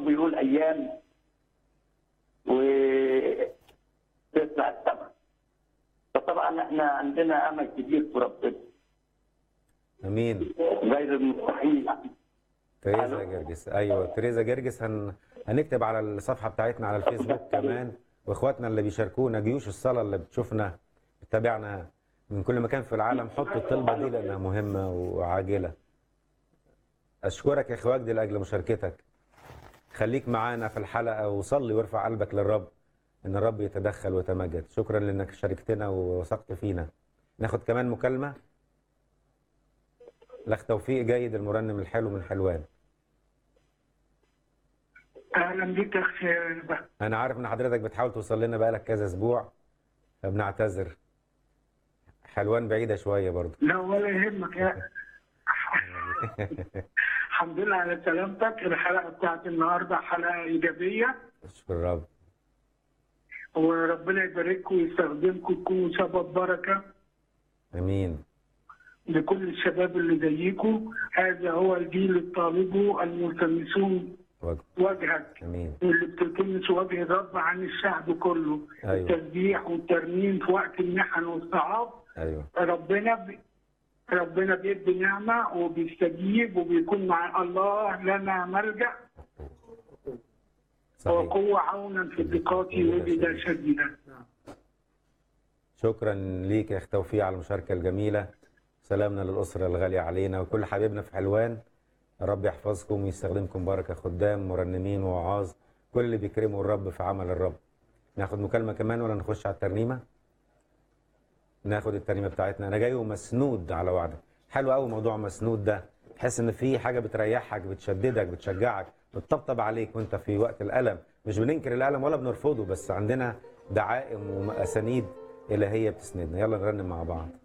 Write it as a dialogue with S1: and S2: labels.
S1: بيقول ايام و تطلع السما فطبعا احنا عندنا امل كبير في ربنا
S2: امين
S1: غير المستحيل
S2: تريزا
S1: ألو.
S2: جرجس ايوه تريزا جرجس هن... هنكتب على الصفحه بتاعتنا على الفيسبوك كمان واخواتنا اللي بيشاركونا جيوش الصلاه اللي بتشوفنا بتتابعنا من كل مكان في العالم حطوا الطلبه دي لانها مهمه وعاجله اشكرك يا اخي وجدي لاجل مشاركتك خليك معانا في الحلقه وصلي وارفع قلبك للرب ان الرب يتدخل ويتمجد شكرا لانك شاركتنا ووثقت فينا ناخد كمان مكالمه الاخ توفيق جيد المرنم الحلو من حلوان
S3: اهلا بك يا اخي بقى.
S2: انا عارف ان حضرتك بتحاول توصل لنا بقالك كذا اسبوع فبنعتذر حلوان بعيده شويه برضو
S3: لا ولا يهمك يا الحمد لله على سلامتك الحلقه بتاعت النهارده حلقه ايجابيه
S2: اشكر الرب
S3: وربنا يبارككم ويستخدمكم تكونوا سبب بركه
S2: امين
S3: لكل الشباب اللي زيكم هذا هو الجيل الطالب الملتمسون
S2: وجه.
S3: وجهك
S2: امين
S3: واللي بتلتمس وجه الرب عن الشعب كله
S2: أيوة.
S3: التسبيح والترنيم في وقت المحن والصعاب
S2: ايوه
S3: ربنا بي... ربنا بيدي نعمة وبيستجيب وبيكون مع الله لنا ملجأ
S2: صحيح
S3: وقوة عونا في الضيقات وجد شديدا
S2: شكرا ليك يا اخ توفيق على المشاركه الجميله سلامنا للاسره الغاليه علينا وكل حبايبنا في حلوان الرب يحفظكم ويستخدمكم بركه خدام مرنمين ووعاظ كل اللي بيكرموا الرب في عمل الرب ناخد مكالمه كمان ولا نخش على الترنيمه ناخد الترنيمه بتاعتنا انا جاي ومسنود على وعدك حلو قوي موضوع مسنود ده تحس ان في حاجه بتريحك بتشددك بتشجعك بتطبطب عليك وانت في وقت الالم مش بننكر الالم ولا بنرفضه بس عندنا دعائم واسانيد الهيه بتسندنا يلا نرنم مع بعض